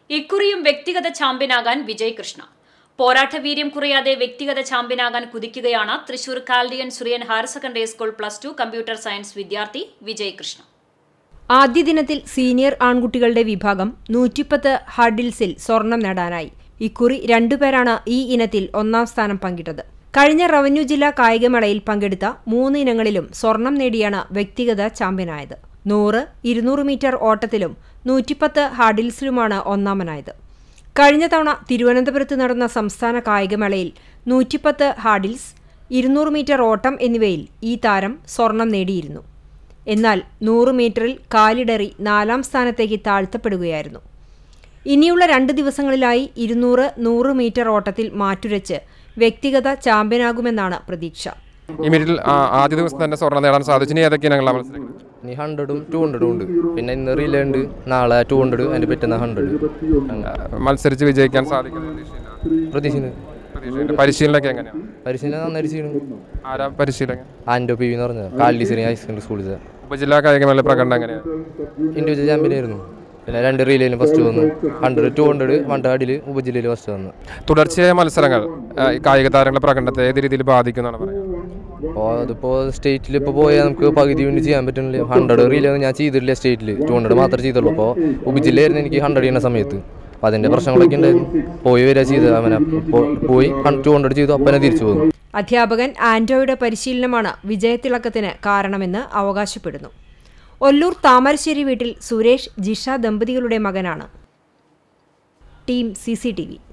ഇക്കുറിയും വ്യക്തിഗത ചാമ്പ്യനാകാൻ വിജയ് കൃഷ്ണ പോരാട്ട വീര്യം കുറയാതെ വ്യക്തിഗത ചാമ്പ്യനാകാൻ കുതിക്കുകയാണ് Thrissur Chaldean Syrian higher secondary school plus two computer science വിദ്യാർത്ഥി വിജയ് കൃഷ്ണ ആദ്യ ദിനത്തിൽ സീനിയർ ആൺകുട്ടികളുടെ വിഭാഗം നൂറ്റിപ്പത്ത് ഹഡിൽസിൽ സ്വർണം നേടാനായി ഇക്കുറി രണ്ടുപേരാണ് ഈ ഇനത്തിൽ ഒന്നാം സ്ഥാനം പങ്കിട്ടത് കഴിഞ്ഞ റവന്യൂ ജില്ലാ കായികമേളയിൽ പങ്കെടുത്ത മൂന്ന് ഇനങ്ങളിലും സ്വർണം നേടിയാണ് വ്യക്തിഗത ചാമ്പ്യനായത് നൂറ് ഇരുന്നൂറ് മീറ്റർ ഓട്ടത്തിലും നൂറ്റിപ്പത്ത് ഹാഡിൽസിലുമാണ് ഒന്നാമനായത് കഴിഞ്ഞ തവണ തിരുവനന്തപുരത്ത് നടന്ന സംസ്ഥാന കായികമേളയിൽ നൂറ്റിപ്പത്ത് ഹാഡിൽസ് ഇരുന്നൂറ് മീറ്റർ ഓട്ടം എന്നിവയിൽ ഈ താരം സ്വർണം നേടിയിരുന്നു എന്നാൽ നൂറ് മീറ്ററിൽ കാലിടറി നാലാം സ്ഥാനത്തേക്ക് താഴ്ത്തപ്പെടുകയായിരുന്നു ഇനിയുള്ള രണ്ട് ദിവസങ്ങളിലായി ഇരുന്നൂറ് നൂറ് മീറ്റർ ഓട്ടത്തിൽ മാറ്റുരച്ച് വ്യക്തിഗത ചാമ്പ്യനാകുമെന്നാണ് പ്രതീക്ഷ ഈ മീറ്റിൽ ആ, ആദ്യ ദിവസം തന്നെ സ്വർണ്ണം നേടാൻ സാധിച്ചു ഇനി ഏതൊക്കെ ഇനങ്ങളാണ് മത്സരങ്ങൾ ഇനി ഹൺഡ്രഡും ടു ഹൺഡ്രഡും ഉണ്ട് പിന്നെ ഇന്ന് റിലേ ഉണ്ട് നാളെ ടു ഹൺഡ്രഡ് അതിൻ്റെ പറ്റുന്ന ഹൺഡ്രഡ് മത്സരിച്ച് വിജയിക്കാൻ സാധിക്കും പ്രതീക്ഷയില്ല. പ്രതീക്ഷിക്കുന്നു പ്രതീക്ഷയില്ല. പരിശീലനമൊക്കെ എങ്ങനെയാണ് പരിശീലനം നന്നായിട്ട് ചെയ്യണം ആരാ പരിശീലകൻ ആൻഡോ പി വി എന്ന് പറഞ്ഞത് കാലി സിറി ഹയർ സെക്കൻഡറി സ്കൂളിൽ ഉപജില്ലാ കായികമേള പ്രകടനം എങ്ങനെയാണ് ഇൻഡിവിജ്വൽ ചാമ്പ്യൻ ആയിരുന്നു പിന്നെ രണ്ട് റീലയിലും ഫസ്റ്റ് വന്നു ഹൺഡ്രഡ് ടു ഹൺഡ്രഡ് വണ്ടകാടിൽ ഉപജില്ലയിൽ ഫസ്റ്റ് വന്നു തുടർച്ചയായ മത്സരങ്ങൾ ആ, ഈ കായിക താരങ്ങളുടെ പ്രകടനത്തെ ഏത് രീതിയിൽ ബാധിക്കുമെന്നാണ് പറയുന്നത് അപ്പോൾ അതിപ്പോൾ സ്റ്റേറ്റിൽ ഇപ്പോൾ പോയാൽ നമുക്ക് പകുതി വേണ്ടി ചെയ്യാൻ പറ്റുന്നില്ല ഹൺഡ്രഡ് റീലൊന്നും ഞാൻ ചെയ്തിട്ടില്ല സ്റ്റേറ്റിൽ ടു ഹൺഡ്രഡ് മാത്രമേ ചെയ്തുള്ളൂ അപ്പോൾ ഉപജില്ലയായിരുന്നു എനിക്ക് ഹൺഡ്രഡ് ചെയ്യുന്ന സമയത്ത് അപ്പോൾ അതിൻ്റെ പ്രശ്നങ്ങളൊക്കെ ഉണ്ടായിരുന്നു പോയി വരിക ചെയ്ത് അവനെ പോ- പോയി ടു ഹൺഡ്രഡ് ചെയ്തു അപ്പനെ തിരിച്ചു പോകുന്നു അധ്യാപകൻ ആന്റോയുടെ പരിശീലനമാണ് വിജയത്തിളക്കത്തിന് കാരണമെന്ന് അവകാശപ്പെടുന്നു ഒല്ലൂർ താമരശ്ശേരി വീട്ടിൽ സുരേഷ് ജിഷ ദമ്പതികളുടെ മകനാണ് ടീം സി